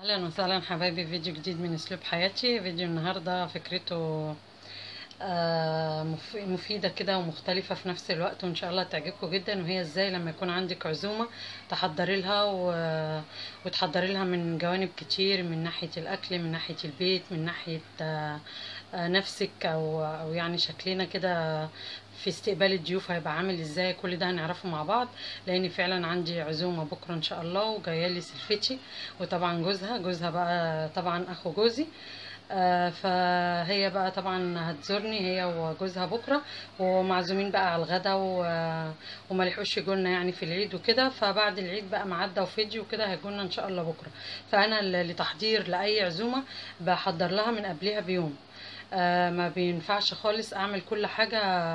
اهلا وسهلا حبايبي في فيديو جديد من اسلوب حياتي فيديو النهارده فكرته آه، مف- مفيده كده ومختلفه في نفس الوقت وان شاء الله تعجبكم جدا وهي ازاي لما يكون عندك عزومه تحضري لها و- وتحضري لها من جوانب كتير من ناحيه الاكل من ناحيه البيت من ناحيه آه، آه، نفسك او او يعني شكلنا كده في استقبال الضيوف هيبقى عامل ازاي كل ده هنعرفه مع بعض لان فعلا عندي عزومه بكره ان شاء الله وجايه لي سلفتي وطبعا جوزها جوزها بقى طبعا اخو جوزي آه، فهي بقى طبعا هتزورني هي وجوزها بكره ومعزومين بقى على الغدا و- وما لحقوش يجولنا يعني في العيد وكده فبعد العيد بقى معدة وفيديو وكده هيجولنا ان شاء الله بكره فانا ل- لتحضير لاي عزومه بحضر لها من قبلها بيوم آه، ما بينفعش خالص اعمل كل حاجه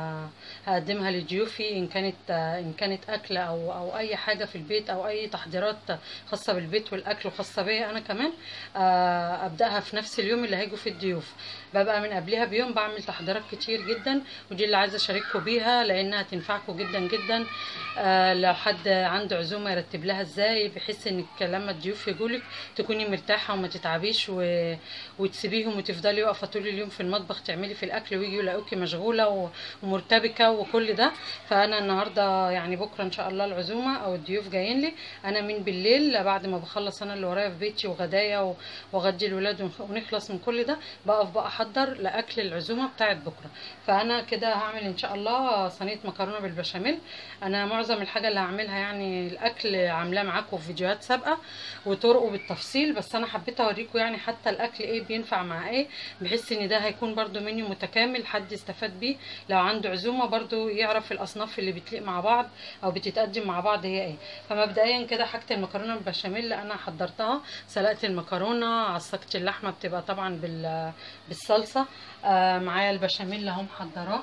هقدمها لضيوفي ان كانت آه، ان كانت اكل او او اي حاجه في البيت او اي تحضيرات خاصه بالبيت والاكل وخاصه بيا انا كمان آه، ابداها في نفس اليوم اللي هيجوا فيه الضيوف ببقى من قبلها بيوم بعمل تحضيرات كتير جدا ودي اللي عايزه اشارككم بيها لانها تنفعكم جدا جدا آه، لو حد عنده عزومه يرتب لها ازاي بحيث انك لما الضيوف يجولك تكوني مرتاحه وما تتعبيش و... وتسيبيهم وتفضلي واقفه طول اليوم في المطبخ تعملي في الاكل ويجوا يلاقوكي مشغوله و... ومرتبكه وكل ده فانا النهارده يعني بكره ان شاء الله العزومه او الضيوف جايين لي انا من بالليل بعد ما بخلص انا اللي ورايا في بيتي وغدايا و... واغدي الولاد ونخ- ونخلص من كل ده بقف بقى احضر لاكل العزومه بتاعت بكره فانا كده هعمل ان شاء الله صينيه مكرونه بالبشاميل انا معظم الحاجه اللي هعملها يعني الاكل عاملاه معاكم في فيديوهات سابقه وطرقه بالتفصيل بس انا حبيت اوريكم يعني حتى الاكل ايه بينفع مع ايه بحيث ان ده هيكون برضو منيو متكامل حد يستفاد بيه لو عنده عزومه برضو يعرف الاصناف اللي بتليق مع بعض او بتتقدم مع بعض هي ايه فمبدئيا كده حاجه المكرونه بالبشاميل اللي انا حضرتها سلقت المكرونه عصقت اللحمه بتبقى طبعا بال بالصلصه آه معايا البشاميل اللي هم محضراه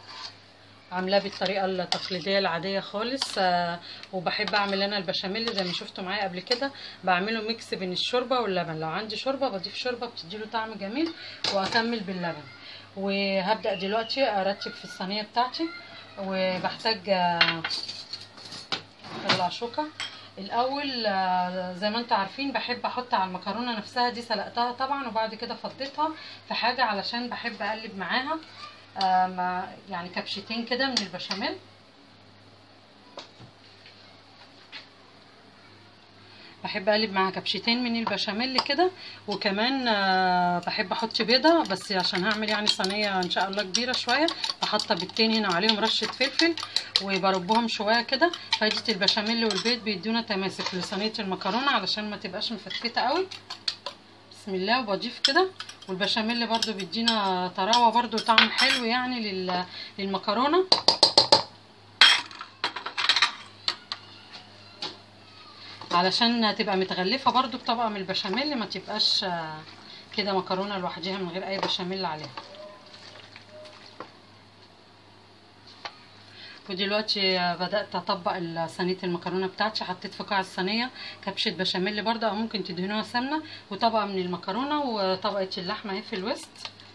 عاملاه بالطريقه التقليديه العاديه خالص آه وبحب اعمل انا البشاميل زي ما شفتوا معايا قبل كده بعمله ميكس بين الشوربه واللبن لو عندي شوربه بضيف شوربه بتديله طعم جميل واكمل باللبن وهبدا دلوقتي ارتب في الصينيه بتاعتي وبحتاج آه، اطلع شوكه الاول آه، زي ما انتم عارفين بحب احط على المكرونه نفسها دي سلقتها طبعا وبعد كده فضيتها في حاجه علشان بحب اقلب معاها آه، ما- يعني كبشتين كده من البشاميل بحب اقلب معاها كبشتين من البشاميل كده وكمان آه، بحب احط بيضه بس عشان هعمل يعني صينيه ان شاء الله كبيره شويه بحط بيضتين هنا وعليهم رشه فلفل وبربهم شويه كده فايده البشاميل والبيض بيدونا تماسك لصينيه المكرونه علشان ما تبقاش مفتفته قوي بسم الله وبضيف كده والبشاميل برضو بيدينا طراوه برضو طعم حلو يعني لل- للمكرونه علشان تبقى متغلفه برضو بطبقه من البشاميل ما تبقاش آه، كده مكرونه لوحديها من غير اي بشاميل عليها ودلوقتي آه، بدات اطبق ال- صينيه المكرونه بتاعتي حطيت في قاع الصينيه كبشه بشاميل برضه او ممكن تدهنوها سمنه وطبقه من المكرونه وطبقه اللحمه اهي في الوسط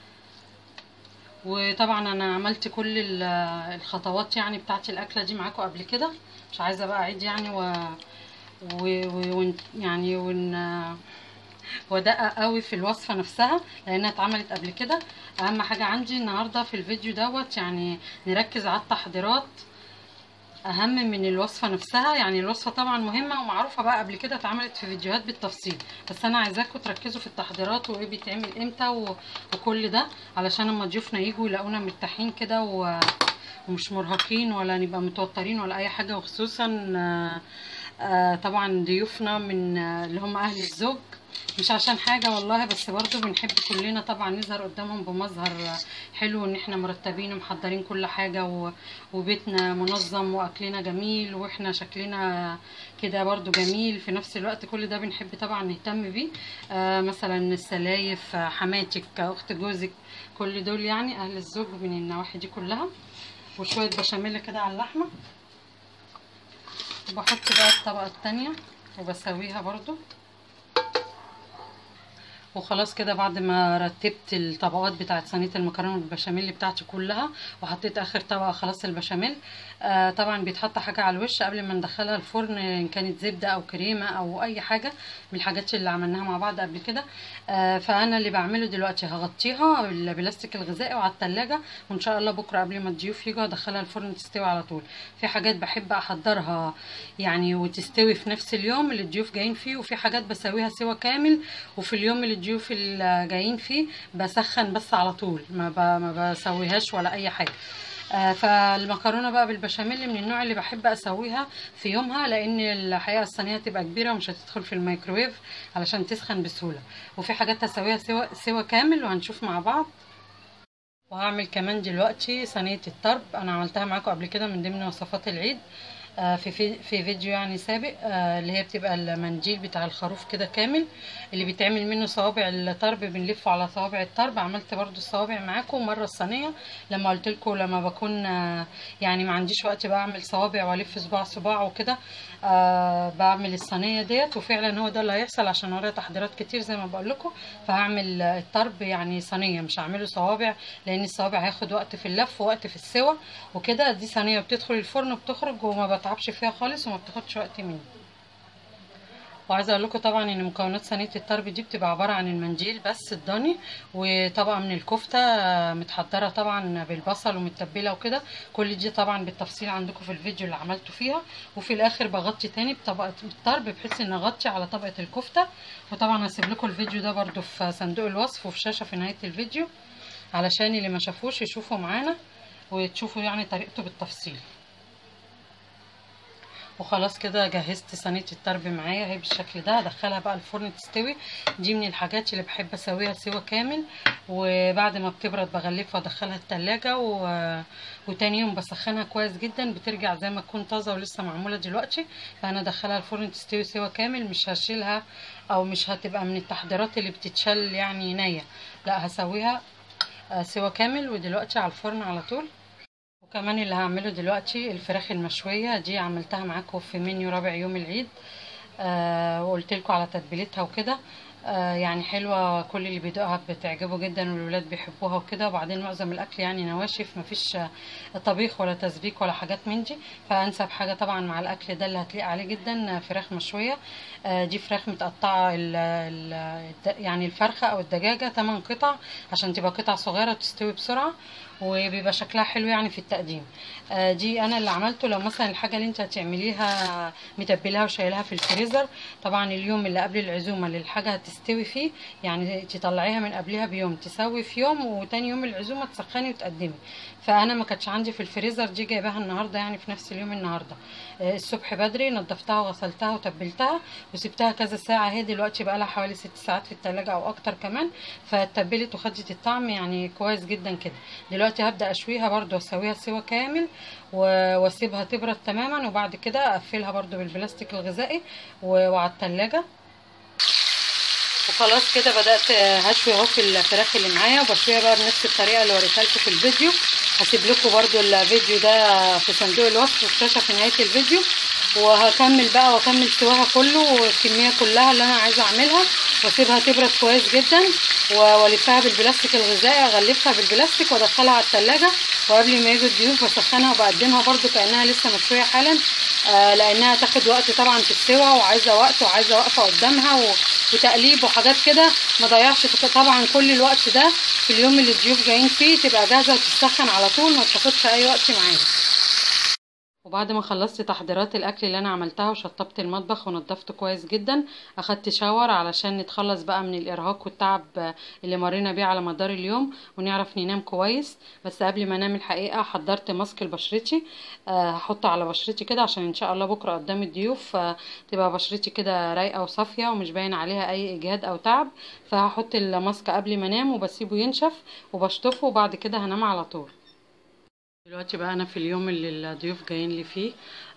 وطبعا انا عملت كل ال- الخطوات يعني بتاعت الاكله دي معاكم قبل كده مش عايزه بقى اعيد يعني و, و... و... ون- يعني ون... ودقق قوي في الوصفه نفسها لانها اتعملت قبل كده اهم حاجه عندي النهارده في الفيديو دوت يعني نركز على التحضيرات اهم من الوصفه نفسها يعني الوصفه طبعا مهمه ومعروفه بقى قبل كده اتعملت في فيديوهات بالتفصيل بس انا عايزاكم تركزوا في التحضيرات وايه بيتعمل امتى و... وكل ده علشان اما ضيوفنا يجوا يلاقونا مرتاحين كده و... ومش مرهقين ولا نبقى متوترين ولا اي حاجه وخصوصا آه، آه، طبعا ضيوفنا من آه، اللي هم اهل الزوج مش عشان حاجه والله بس برضو بنحب كلنا طبعا نظهر قدامهم بمظهر آه، حلو ان احنا مرتبين ومحضرين كل حاجه و... وبيتنا منظم واكلنا جميل واحنا شكلنا كده برضو جميل في نفس الوقت كل ده بنحب طبعا نهتم بيه آه مثلا السلايف آه، حماتك اخت جوزك كل دول يعني اهل الزوج من النواحي دي كلها وشويه بشاميل كده على اللحمه وبحط بقى الطبقه التانية وبسويها برضو وخلاص كده بعد ما رتبت الطبقات بتاعت صينيه المكرونه بالبشاميل بتاعتي كلها وحطيت اخر طبقه خلاص البشاميل آه طبعا بيتحط حاجه على الوش قبل ما ندخلها الفرن ان كانت زبده او كريمه او اي حاجه من الحاجات اللي عملناها مع بعض قبل كده آه فانا اللي بعمله دلوقتي هغطيها بالبلاستيك الغذائي وعلى التلاجة وان شاء الله بكره قبل ما الضيوف يجوا ادخلها الفرن تستوي على طول في حاجات بحب احضرها يعني وتستوي في نفس اليوم اللي الضيوف جايين فيه وفي حاجات بسويها سوا كامل وفي اليوم اللي الضيوف اللي جايين فيه بسخن بس على طول ما ب... ما بسويهاش ولا اي حاجه آه فالمكرونه بقى بالبشاميل من النوع اللي بحب اسويها في يومها لان الحقيقه الصينيه تبقى كبيره ومش هتدخل في الميكروويف علشان تسخن بسهوله وفي حاجات هسويها سوا سوا كامل وهنشوف مع بعض وهعمل كمان دلوقتي صينيه الطرب انا عملتها معاكم قبل كده من ضمن وصفات العيد آه في في في فيديو يعني سابق آه اللي هي بتبقى المنديل بتاع الخروف كده كامل اللي بيتعمل منه صوابع الطرب بنلفه على صوابع الطرب عملت برضو الصوابع معاكم مره الصينيه لما قلت لكم لما بكون آه يعني ما عنديش وقت بعمل صوابع والف صباع صباع وكده بعمل الصينيه ديت وفعلا هو ده اللي هيحصل عشان ورايا تحضيرات كتير زي ما بقول لكم فهعمل الطرب يعني صينيه مش هعمله صوابع لان الصوابع هياخد وقت في اللف ووقت في السوا وكده دي صينيه بتدخل الفرن وبتخرج وما بتعبش فيها خالص وما بتاخدش وقت مني وعايزه اقول لكم طبعا ان مكونات صينيه الطرب دي بتبقى عباره عن المنديل بس الضاني وطبقه من الكفته متحضره طبعا بالبصل ومتبله وكده كل دي طبعا بالتفصيل عندكم في الفيديو اللي عملته فيها وفي الاخر بغطي تاني بطبقه الطرب بحيث ان اغطي على طبقه الكفته وطبعا هسيب لكم الفيديو ده برده في صندوق الوصف وفي شاشه في نهايه الفيديو علشان اللي ما شافوش يشوفوا معانا وتشوفوا يعني طريقته بالتفصيل وخلاص كده جهزت صينيه الطرب معايا اهي بالشكل ده هدخلها بقى الفرن تستوي دي من الحاجات اللي بحب اسويها سوا كامل وبعد ما بتبرد بغلفها وادخلها التلاجة و... وتاني يوم بسخنها كويس جدا بترجع زي ما تكون طازه ولسه معموله دلوقتي فانا ادخلها الفرن تستوي سوا كامل مش هشيلها او مش هتبقى من التحضيرات اللي بتتشال يعني نيه لا هسويها سوا كامل ودلوقتي على الفرن على طول وكمان اللي هعمله دلوقتي الفراخ المشوية دي عملتها معاكم في منيو رابع يوم العيد آه وقلت لكم على تتبيلتها وكده آه يعني حلوة كل اللي بيدوقها بتعجبه جدا والولاد بيحبوها وكده وبعدين معظم الأكل يعني نواشف مفيش طبيخ ولا تسبيك ولا حاجات من دي فأنسب حاجة طبعا مع الأكل ده اللي هتليق عليه جدا فراخ مشوية آه دي فراخ متقطعة ال ال يعني الفرخة أو الدجاجة 8 قطع عشان تبقى قطع صغيرة وتستوي بسرعة وبيبقى شكلها حلو يعني في التقديم آه دي انا اللي عملته لو مثلا الحاجه اللي انت هتعمليها متبلاها وشايلها في الفريزر طبعا اليوم اللي قبل العزومه اللي الحاجه هتستوي فيه يعني تطلعيها من قبلها بيوم تسوي في يوم وتاني يوم العزومه تسخني وتقدمي فانا ما كانتش عندي في الفريزر دي جايباها النهارده يعني في نفس اليوم النهارده آه الصبح بدري نضفتها وغسلتها وتبلتها وسبتها كذا ساعه اهي دلوقتي بقى لها حوالي ست ساعات في التلاجة او اكتر كمان فاتبلت وخدت الطعم يعني كويس جدا كده دلوقتي هبدا اشويها برده واسويها سوا كامل واسيبها تبرد تماما وبعد كده اقفلها برده بالبلاستيك الغذائي وعلى التلاجة وخلاص كده بدات هشوي اهو في الفراخ اللي معايا وبشويها بقى بنفس الطريقه اللي وريتها لكم في الفيديو هسيب لكم برده الفيديو ده في صندوق الوصف والشاشه في نهايه الفيديو وهكمل بقى واكمل سواها كله والكميه كلها اللي انا عايزه اعملها واسيبها تبرد كويس جدا والفها بالبلاستيك الغذائي اغلفها بالبلاستيك وادخلها على التلاجة وقبل ما يجوا الضيوف بسخنها وبقدمها برده كانها لسه مشويه حالا آه لانها تاخد وقت طبعا في السوا وعايزه وقت وعايزه واقفه قدامها وتقليب وحاجات كده ما ضيعش طبعا كل الوقت ده في اليوم اللي الضيوف جايين فيه تبقى جاهزه وتتسخن على طول ما تاخدش اي وقت معايا وبعد ما خلصت تحضيرات الاكل اللي انا عملتها وشطبت المطبخ ونضفته كويس جدا اخدت شاور علشان نتخلص بقى من الارهاق والتعب اللي مرينا بيه على مدار اليوم ونعرف ننام كويس بس قبل ما انام الحقيقه حضرت ماسك لبشرتي هحطه على بشرتي كده عشان ان شاء الله بكره قدام الضيوف تبقى بشرتي كده رايقه وصافيه ومش باين عليها اي اجهاد او تعب فهحط الماسك قبل ما انام وبسيبه ينشف وبشطفه وبعد كده هنام على طول دلوقتي بقى انا في اليوم اللي الضيوف جايين لي فيه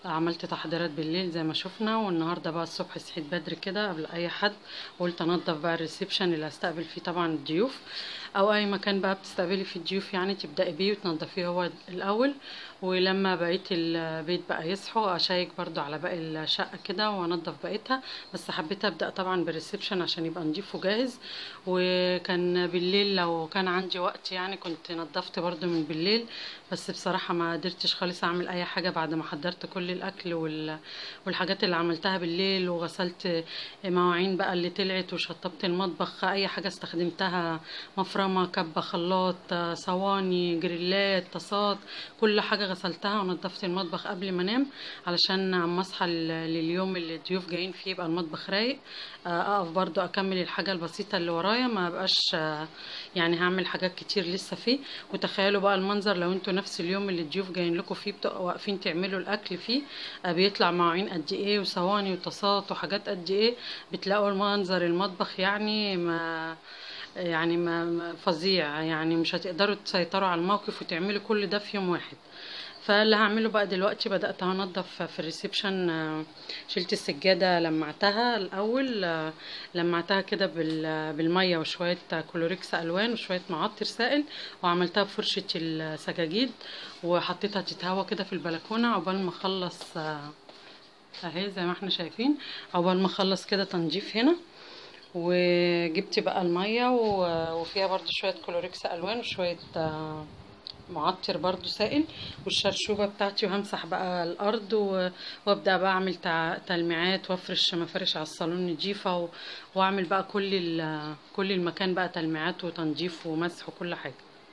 عملت تحضيرات بالليل زي ما شفنا والنهارده بقى الصبح صحيت بدري كده قبل اي حد قلت انضف بقى الريسبشن اللي هستقبل فيه طبعا الضيوف او اي مكان بقى بتستقبلي فيه الضيوف يعني تبدأي بيه وتنضفيه هو الاول ولما بقيت البيت بقى يصحوا اشيك برضو على باقي الشقة كده وانضف بقيتها بس حبيت ابدأ طبعا بالريسبشن عشان يبقى نضيف وجاهز وكان بالليل لو كان عندي وقت يعني كنت نضفت برضو من بالليل بس بصراحة ما قدرتش خالص اعمل اي حاجة بعد ما حضرت كل الاكل وال... والحاجات اللي عملتها بالليل وغسلت مواعين بقى اللي طلعت وشطبت المطبخ اي حاجة استخدمتها مفرمة كبة خلاط صواني جريلات طاسات كل حاجة غسلتها ونضفت المطبخ قبل ما انام علشان اما اصحى لليوم اللي الضيوف جايين فيه يبقى المطبخ رايق اقف برضو اكمل الحاجة البسيطة اللي ورايا ما بقاش يعني هعمل حاجات كتير لسه فيه وتخيلوا بقى المنظر لو انتوا نفس اليوم اللي الضيوف جايين لكم فيه بتبقوا واقفين تعملوا الاكل فيه بيطلع مواعين قد ايه وصواني وطاسات وحاجات قد ايه بتلاقوا المنظر المطبخ يعني ما يعني ما فظيع يعني مش هتقدروا تسيطروا على الموقف وتعملوا كل ده في يوم واحد فاللي هعمله بقى دلوقتي بدأت انضف في الريسبشن شلت السجادة لمعتها الاول لمعتها كده بالمية وشوية كلوريكس الوان وشوية معطر سائل وعملتها بفرشة السجاجيد وحطيتها تتهوى كده في البلكونة عقبال ما اخلص اهي زي ما احنا شايفين عقبال ما اخلص كده تنظيف هنا وجبت بقى المية وفيها برضو شوية كلوريكس الوان وشوية معطر برضو سائل والشرشوبة بتاعتي وهمسح بقى الارض وابدأ بقى اعمل تلميعات وافرش مفارش على الصالون نضيفة واعمل بقى كل كل المكان بقى تلميعات وتنظيف ومسح وكل حاجة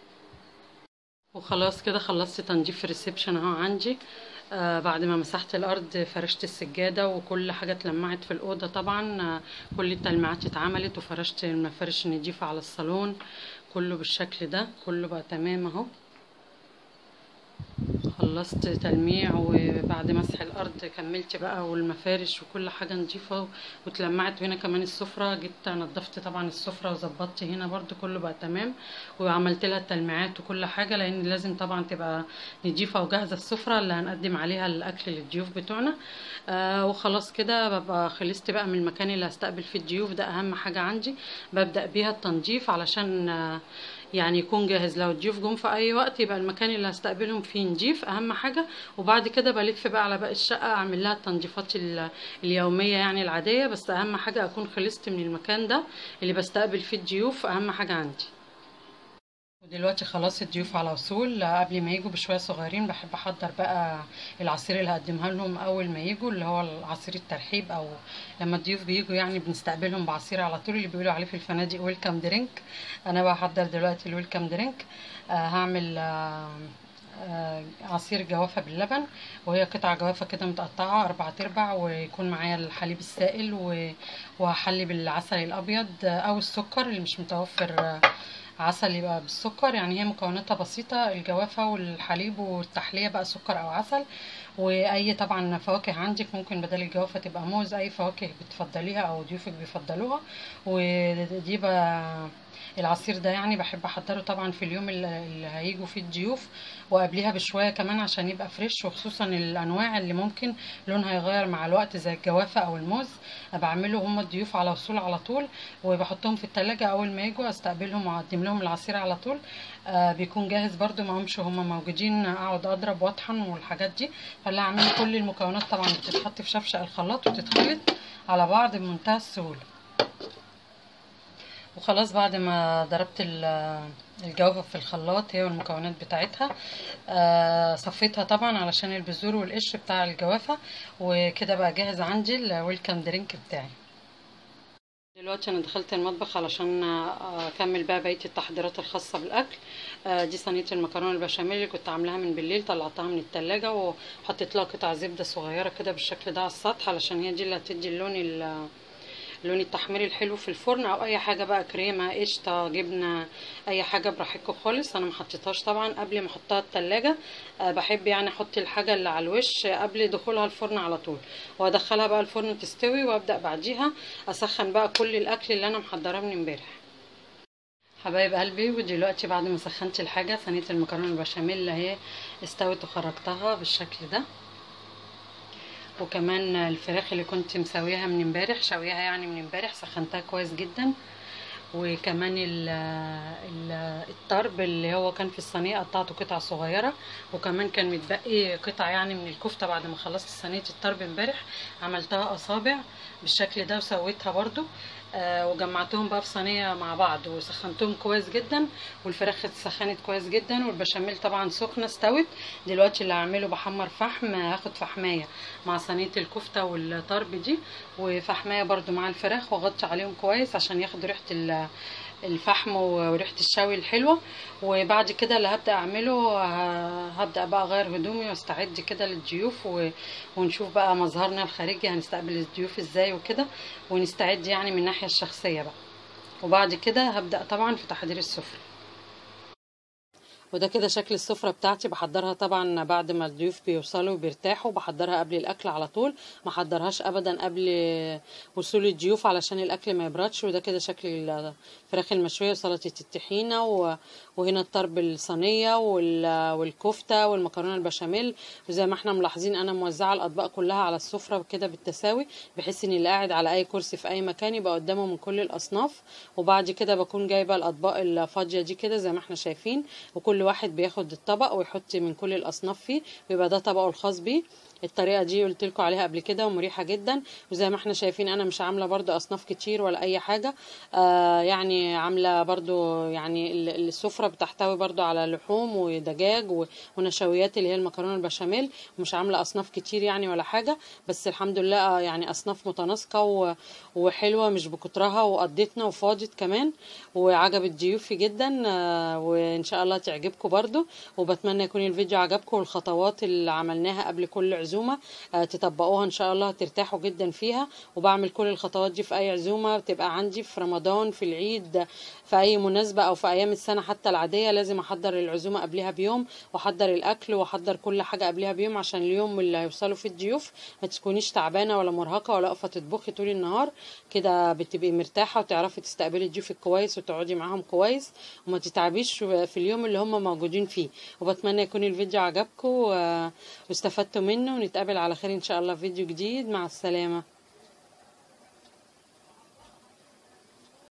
وخلاص كده خلصت تنظيف الريسبشن اهو عندي آه بعد ما مسحت الارض فرشت السجاده وكل حاجه اتلمعت في الاوضه طبعا آه كل التلميعات اتعملت وفرشت المفارش النضيفه على الصالون كله بالشكل ده كله بقى تمام اهو خلصت تلميع وبعد مسح الارض كملت بقى والمفارش وكل حاجه نضيفه واتلمعت وهنا كمان السفره جيت نضفت طبعا السفره وظبطت هنا برضو كله بقى تمام وعملت لها التلميعات وكل حاجه لان لازم طبعا تبقى نضيفه وجاهزه السفره اللي هنقدم عليها الاكل للضيوف بتوعنا آه وخلاص كده ببقى خلصت بقى من المكان اللي هستقبل فيه الضيوف ده اهم حاجه عندي ببدا بيها التنظيف علشان آه يعني يكون جاهز لو الضيوف جم في اي وقت يبقى المكان اللي هستقبلهم فيه نضيف اهم حاجه وبعد كده بلف بقى على باقي الشقه اعمل لها التنظيفات اليوميه يعني العاديه بس اهم حاجه اكون خلصت من المكان ده اللي بستقبل فيه الضيوف اهم حاجه عندي ودلوقتي خلاص الضيوف على وصول قبل ما يجوا بشويه صغيرين بحب احضر بقى العصير اللي هقدمها لهم اول ما يجوا اللي هو عصير الترحيب او لما الضيوف بيجوا يعني بنستقبلهم بعصير على طول اللي بيقولوا عليه في الفنادق ويلكم درينك انا بحضر دلوقتي الويلكم درينك آه هعمل آه آه عصير جوافه باللبن وهي قطع جوافه كده متقطعه اربع تربع ويكون معايا الحليب السائل وهحلي بالعسل الابيض او السكر اللي مش متوفر عسل يبقى بالسكر يعني هي مكوناتها بسيطة الجوافة والحليب والتحلية بقى سكر أو عسل وأي طبعا فواكه عندك ممكن بدل الجوافة تبقى موز أي فواكه بتفضليها أو ضيوفك بيفضلوها ودي بقى العصير ده يعني بحب احضره طبعا في اليوم اللي هيجوا فيه الضيوف وقبلها بشويه كمان عشان يبقى فريش وخصوصا الانواع اللي ممكن لونها يغير مع الوقت زي الجوافه او الموز بعمله هم الضيوف على وصول على طول وبحطهم في التلاجة اول ما يجوا استقبلهم واقدم لهم العصير على طول آه بيكون جاهز برده ما همش هم موجودين اقعد اضرب واطحن والحاجات دي فاللي اعمل كل المكونات طبعا بتتحط في شفشق الخلاط وتتخلط على بعض بمنتهى السهوله وخلاص بعد ما ضربت الجوافة في الخلاط هي والمكونات بتاعتها آه صفيتها طبعا علشان البذور والقشر بتاع الجوافة وكده بقى جاهز عندي الويلكم درينك بتاعي دلوقتي انا دخلت المطبخ علشان اكمل بقى بقيه التحضيرات الخاصه بالاكل آه دي صينيه المكرونه البشاميل اللي كنت عاملاها من بالليل طلعتها من التلاجة وحطيت لها قطع زبده صغيره كده بالشكل ده على السطح علشان هي دي اللي هتدي اللون اللون التحمير الحلو في الفرن او اي حاجه بقى كريمه قشطه جبنه اي حاجه براحتكم خالص انا ما حطيتهاش طبعا قبل ما احطها التلاجة أه بحب يعني احط الحاجه اللي على الوش قبل دخولها الفرن على طول وادخلها بقى الفرن تستوي وابدا بعديها اسخن بقى كل الاكل اللي انا محضراه من امبارح حبايب قلبي ودلوقتي بعد ما سخنت الحاجه صينيه المكرونه البشاميل اهي استوت وخرجتها بالشكل ده وكمان الفراخ اللي كنت مسويها من امبارح شويها يعني من امبارح سخنتها كويس جدا وكمان ال ال الطرب اللي هو كان في الصينيه قطعته قطع صغيره وكمان كان متبقي قطع يعني من الكفته بعد ما خلصت صينيه الطرب امبارح عملتها اصابع بالشكل ده وسويتها برضو آه وجمعتهم بقى في صينيه مع بعض وسخنتهم كويس جدا والفراخ اتسخنت كويس جدا والبشاميل طبعا سخنه استوت دلوقتي اللي هعمله بحمر فحم هاخد فحمايه مع صينيه الكفته والطرب دي وفحمايه برضو مع الفراخ واغطي عليهم كويس عشان ياخدوا ريحه الفحم وريحه الشوي الحلوه وبعد كده اللي هبدا اعمله هبدا بقى اغير هدومي واستعد كده للضيوف ونشوف بقى مظهرنا الخارجي هنستقبل الضيوف ازاي وكده ونستعد يعني من الناحيه الشخصيه بقى وبعد كده هبدا طبعا في تحضير السفره وده كده شكل السفرة بتاعتي بحضرها طبعا بعد ما الضيوف بيوصلوا وبيرتاحوا بحضرها قبل الاكل على طول ما حضرهاش ابدا قبل وصول الضيوف علشان الاكل ما يبردش وده كده شكل الفراخ المشوية وسلطة الطحينة و... وهنا الطرب الصينية وال... والكفتة والمكرونة البشاميل وزي ما احنا ملاحظين انا موزعة الاطباق كلها على السفرة كده بالتساوي بحيث ان اللي قاعد على اي كرسي في اي مكان يبقى قدامه من كل الاصناف وبعد كده بكون جايبة الاطباق الفاضية دي كده زي ما احنا شايفين وكل واحد بياخد الطبق ويحط من كل الاصناف فيه ويبقى ده طبقه الخاص بيه الطريقه دي قلت لكم عليها قبل كده ومريحه جدا وزي ما احنا شايفين انا مش عامله برضو اصناف كتير ولا اي حاجه آه يعني عامله برضو يعني السفره بتحتوي برضو على لحوم ودجاج ونشويات اللي هي المكرونه البشاميل مش عامله اصناف كتير يعني ولا حاجه بس الحمد لله يعني اصناف متناسقه وحلوه مش بكترها وقضيتنا وفاضت كمان وعجبت ضيوفي جدا آه وان شاء الله تعجبكم برضو وبتمنى يكون الفيديو عجبكم والخطوات اللي عملناها قبل كل عزومه عزومه تطبقوها ان شاء الله هترتاحوا جدا فيها وبعمل كل الخطوات دي في اي عزومه بتبقى عندي في رمضان في العيد في اي مناسبه او في ايام السنه حتى العاديه لازم احضر العزومه قبلها بيوم واحضر الاكل واحضر كل حاجه قبلها بيوم عشان اليوم اللي هيوصلوا فيه الضيوف ما تكونيش تعبانه ولا مرهقه ولا واقفه تطبخي طول النهار كده بتبقي مرتاحه وتعرفي تستقبلي ضيوفك كويس وتقعدي معاهم كويس وما تتعبيش في اليوم اللي هم موجودين فيه وبتمنى يكون الفيديو عجبكم واستفدتوا منه ونتقابل على خير ان شاء الله في فيديو جديد مع السلامه